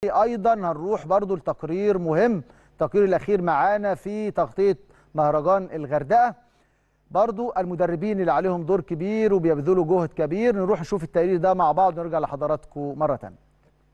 ايضا هنروح برضو لتقرير مهم التقرير الاخير معانا في تغطيه مهرجان الغردقه برضو المدربين اللي عليهم دور كبير وبيبذلوا جهد كبير نروح نشوف التقرير ده مع بعض ونرجع لحضراتكم مره ثانيه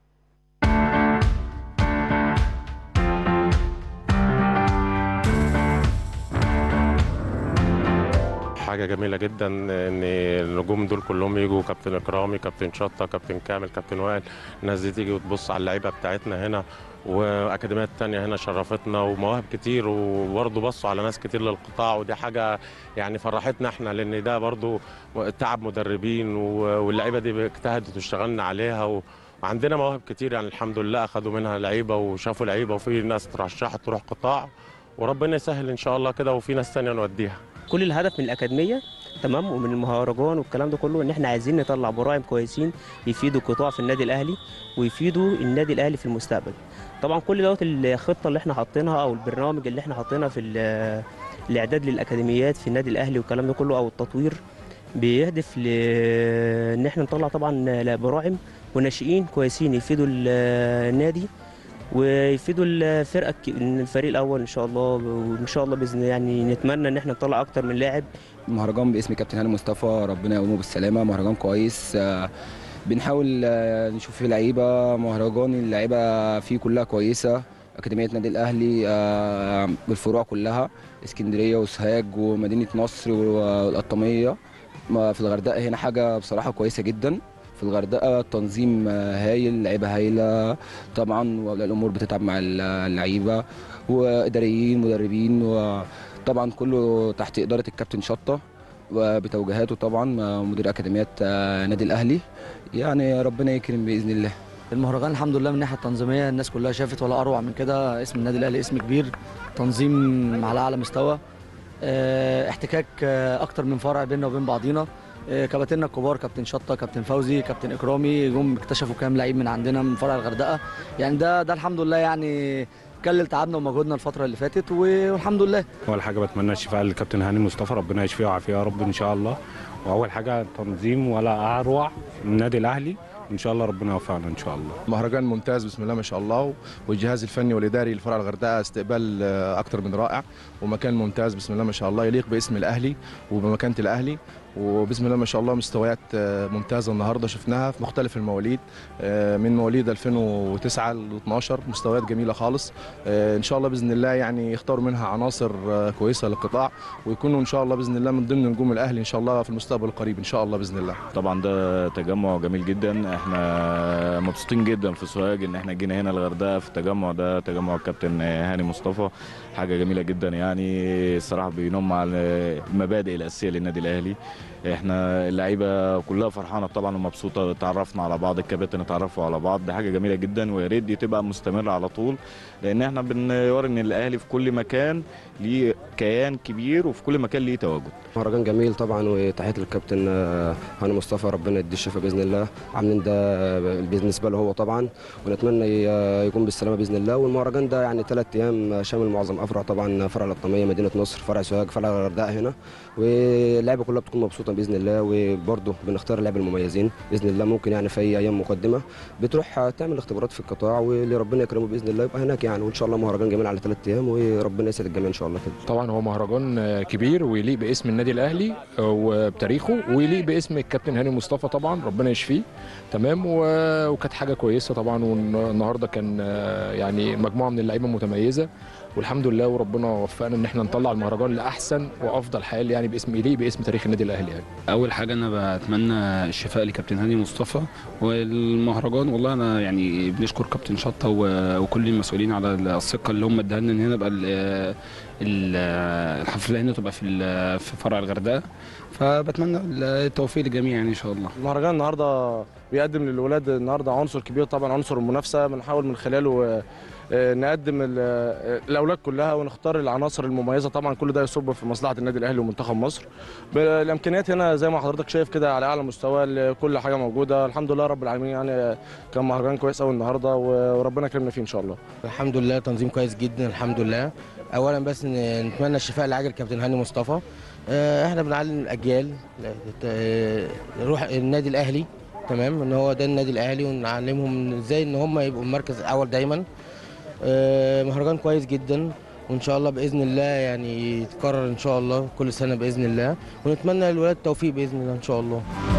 حاجه جميله جدا ان النجوم دول كلهم يجوا كابتن اكرامي كابتن شطه كابتن كامل كابتن وائل الناس دي تيجي وتبص على اللعيبه بتاعتنا هنا واكاديميات تانية هنا شرفتنا ومواهب كتير وبرضه بصوا على ناس كتير للقطاع ودي حاجه يعني فرحتنا احنا لان ده برضه تعب مدربين واللعيبه دي اجتهدت واشتغلنا عليها و وعندنا مواهب كتير يعني الحمد لله اخذوا منها لعيبه وشافوا لعيبه وفي ناس ترشحت تروح قطاع وربنا يسهل ان شاء الله كده وفي ناس تانية نوديها كل الهدف من الاكاديميه تمام ومن المهرجان والكلام ده كله ان احنا عايزين نطلع براعم كويسين يفيدوا القطاع في النادي الاهلي ويفيدوا النادي الاهلي في المستقبل طبعا كل دوت الخطه اللي احنا حاطينها او البرنامج اللي احنا حاطينها في الاعداد للاكاديميات في النادي الاهلي والكلام ده كله او التطوير بيهدف ل ان احنا نطلع طبعا براعم وناشئين كويسين يفيدوا النادي ويفيدوا الفرقه الفريق الاول ان شاء الله وان شاء الله باذن يعني نتمنى ان احنا نطلع اكتر من لاعب مهرجان باسم كابتن هاني مصطفى ربنا يقومه بالسلامه مهرجان كويس بنحاول نشوف فيه لعيبه مهرجان اللعيبه فيه كلها كويسه اكاديميه نادي الاهلي بالفروع كلها اسكندريه وسوهاج ومدينه نصر والقطاميه في الغردقه هنا حاجه بصراحه كويسه جدا في الغردقه التنظيم هايل لعيبه هايله طبعا واولياء الامور بتتعب مع اللعيبه واداريين مدربين وطبعا كله تحت اداره الكابتن شطه وبتوجيهاته طبعا مدير اكاديميات نادي الاهلي يعني ربنا يكرم باذن الله المهرجان الحمد لله من الناحيه التنظيميه الناس كلها شافت ولا اروع من كده اسم النادي الاهلي اسم كبير تنظيم على اعلى مستوى احتكاك اكتر من فرع بيننا وبين بعضينا كباتننا الكبار كابتن شطه كابتن فوزي كابتن اكرامي جم اكتشفوا كام لعيب من عندنا من فرع الغردقه يعني ده ده الحمد لله يعني كلل تعبنا ومجهودنا الفتره اللي فاتت والحمد لله اول حاجه بتمنى الشفاء للكابتن هاني مصطفى ربنا يشفيه ويعافيه يا رب ان شاء الله واول حاجه تنظيم ولا اروع النادي الاهلي ان شاء الله ربنا يوفقنا ان شاء الله مهرجان ممتاز بسم الله ما شاء الله والجهاز الفني والاداري لفرع الغردقه استقبال اكتر من رائع ومكان ممتاز بسم الله ما شاء الله يليق باسم الاهلي وبمكانه الاهلي وبسم الله ما شاء الله مستويات ممتازه النهارده شفناها في مختلف المواليد من مواليد 2009 ل 12 مستويات جميله خالص ان شاء الله باذن الله يعني يختاروا منها عناصر كويسه للقطاع ويكونوا ان شاء الله باذن الله من ضمن نجوم الاهلي ان شاء الله في المستقبل القريب ان شاء الله باذن الله طبعا ده تجمع جميل جدا احنا مبسوطين جدا في سوهاج ان احنا جينا هنا الغردقه في التجمع ده تجمع الكابتن هاني مصطفى حاجه جميله جدا يعني الصراحه بينم على المبادئ الاساسيه للنادي الاهلي احنا اللعيبه كلها فرحانه طبعا ومبسوطه اتعرفنا على بعض الكباتن اتعرفوا على بعض دي حاجه جميله جدا ويا ريت دي تبقى مستمره على طول لان احنا بنوري ان الاهلي في كل مكان ليه كيان كبير وفي كل مكان ليه تواجد مهرجان جميل طبعا وتحيه للكابتن هاني مصطفى ربنا يديه الشفاء باذن الله عاملين ده بالنسبه له هو طبعا ونتمنى يكون بالسلامه باذن الله والمهرجان ده يعني ثلاث ايام شامل معظم افرع طبعا فرع القطاميه مدينه نصر فرع سوهاج فرع الغردقه هنا واللعيبه كلها بتكون مبسوطه باذن الله وبرده بنختار اللعيبه المميزين باذن الله ممكن يعني في ايام مقدمه بتروح تعمل اختبارات في القطاع واللي ربنا يكرمه باذن الله يبقى هناك يعني وان شاء الله مهرجان جميل على ثلاث ايام وربنا يسعد الجميع ان شاء الله كده طبعا هو مهرجان كبير ويليق باسم النادي الاهلي وبتاريخه ويليق باسم الكابتن هاني مصطفى طبعا ربنا يشفيه تمام وكانت حاجه كويسه طبعا والنهارده كان يعني مجموعه من اللعيبه متميزه والحمد لله وربنا وفقنا ان احنا نطلع المهرجان لاحسن وافضل حال يعني باسم يليق باسم تاريخ النادي الاهلي يعني. اول حاجه انا بتمنى الشفاء لكابتن هاني مصطفى والمهرجان والله انا يعني بنشكر كابتن شطه وكل المسؤولين على الثقه اللي هم اداها لنا ان هنا بقى الحفله هنا تبقى في في فرع الغردقه فبتمنى التوفيق للجميع يعني ان شاء الله. المهرجان النهارده بيقدم للولاد النهارده عنصر كبير طبعا عنصر المنافسه بنحاول من خلاله نقدم الاولاد كلها ونختار العناصر المميزه طبعا كل ده يصب في مصلحه النادي الاهلي ومنتخب مصر الامكانيات هنا زي ما حضرتك شايف كده على اعلى مستوى كل حاجه موجوده الحمد لله رب العالمين يعني كان مهرجان كويس قوي النهارده وربنا يكرمنا فيه ان شاء الله الحمد لله تنظيم كويس جدا الحمد لله اولا بس نتمنى الشفاء العاجل كابتن هاني مصطفى احنا بنعلم الاجيال نروح النادي الاهلي تمام ان هو ده النادي الاهلي ونعلمهم ازاي ان هم يبقوا المركز الاول دايما آه، مهرجان كويس جدا وان شاء الله باذن الله يعني يتكرر ان شاء الله كل سنه باذن الله ونتمنى للولاد التوفيق باذن الله ان شاء الله